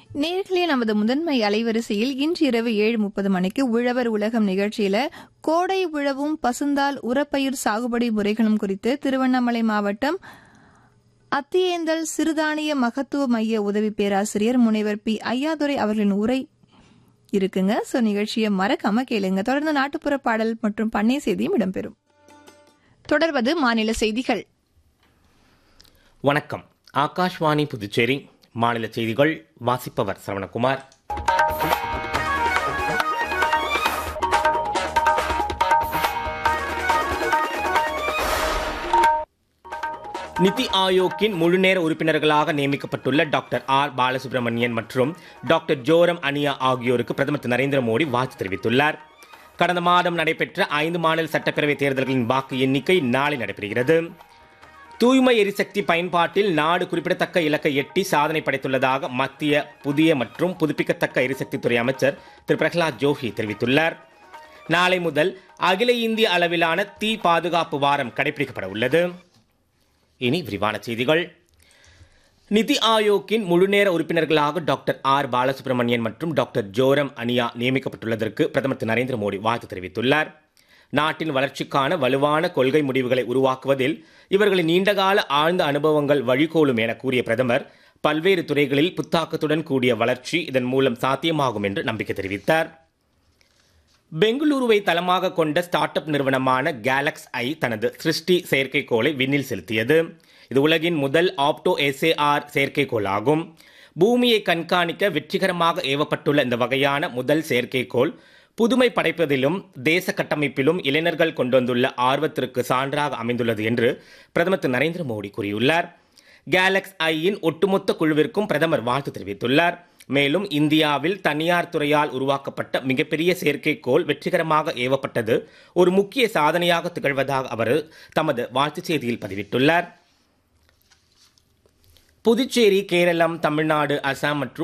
நேர்களே நமது முதன்மை அலைவரிசையில் இன்று இரவு ஏழு முப்பது மணிக்கு உழவர் உலகம் நிகழ்ச்சியில கோடை உழவும் பசுந்தால் உரப்பயிர் சாகுபடி முறைகளும் குறித்து திருவண்ணாமலை மாவட்டம் அத்தியேந்தல் சிறுதானிய மகத்துவ மைய உதவி பேராசிரியர் முனைவர் பி ஐயாதுரை அவர்களின் உரை இருக்குங்க சோ நிகழ்ச்சியை மறக்காம கேளுங்க தொடர்ந்து நாட்டுப்புற பாடல் மற்றும் பண்ணை செய்தியும் இடம்பெறும் தொடர்வது மாநில செய்திகள் வணக்கம் ஆகாஷ்வாணி புதுச்சேரி மாநில செய்திகள் வாசிப்பவர் சரவணகுமார் நிதி ஆயோக்கின் முழுநேர உறுப்பினர்களாக நியமிக்கப்பட்டுள்ள டாக்டர் ஆர் பாலசுப்ரமணியன் மற்றும் டாக்டர் ஜோரம் அனியா ஆகியோருக்கு பிரதமர் திரு நரேந்திர மோடி வாழ்த்து தெரிவித்துள்ளார் கடந்த மாதம் நடைபெற்ற ஐந்து மாநில சட்டப்பேரவை தேர்தல்களின் வாக்கு எண்ணிக்கை நாளை நடைபெறுகிறது தூய்மை எரிசக்தி பயன்பாட்டில் நாடு குறிப்பிடத்தக்க இலக்கை எட்டி சாதனை படைத்துள்ளதாக மத்திய புதிய மற்றும் புதுப்பிக்கத்தக்க எரிசக்தித்துறை அமைச்சர் திரு பிரகலாத் ஜோஷி தெரிவித்துள்ளார் நாளை முதல் அகில இந்திய அளவிலான தீ பாதுகாப்பு வாரம் கடைபிடிக்கப்பட உள்ளது இனி விரிவான செய்திகள் நிதி ஆயோக்கின் முழுநேர உறுப்பினர்களாக டாக்டர் ஆர் பாலசுப்ரமணியன் மற்றும் டாக்டர் ஜோரம் அனியா நியமிக்கப்பட்டுள்ளதற்கு பிரதமர் திரு நரேந்திர மோடி வாழ்த்து தெரிவித்துள்ளார் நாட்டின் வளர்ச்சிக்கான வலுவான கொள்கை முடிவுகளை உருவாக்குவதில் இவர்களின் நீண்டகால ஆழ்ந்த அனுபவங்கள் வழிகோலும் என கூறிய பிரதமர் பல்வேறு துறைகளில் புத்தாக்கத்துடன் கூடிய வளர்ச்சி இதன் மூலம் சாத்தியமாகும் என்று நம்பிக்கை தெரிவித்தார் பெங்களூருவை தளமாக கொண்ட ஸ்டார்ட் அப் நிறுவனமான கேலக்ஸ் ஐ தனது சிருஷ்டி செயற்கைக்கோளை விண்ணில் செலுத்தியது இது உலகின் முதல் ஆப்டோ எஸ்ஏஆர் செயற்கைக்கோள் ஆகும் பூமியை கண்காணிக்க வெற்றிகரமாக ஏவப்பட்டுள்ள இந்த வகையான முதல் செயற்கைக்கோள் புதுமை படைப்பதிலும் தேச கட்டமைப்பிலும் இளைஞர்கள் கொண்டு வந்துள்ள ஆர்வத்திற்கு சான்றாக அமைந்துள்ளது என்று பிரதமர் திரு நரேந்திர மோடி கூறியுள்ளார் கேலக்ஸ் ஐயின் ஒட்டுமொத்த குழுவிற்கும் பிரதமர் வாழ்த்து தெரிவித்துள்ளார் மேலும் இந்தியாவில் தனியார் துறையால் உருவாக்கப்பட்ட மிகப்பெரிய செயற்கைக்கோள் வெற்றிகரமாக ஏவப்பட்டது ஒரு முக்கிய சாதனையாக திகழ்வதாக அவர் தமது வாழ்த்துச் செய்தியில் பதிவிட்டுள்ளார் புதுச்சேரி கேரளம் தமிழ்நாடு அசாம் மற்றும்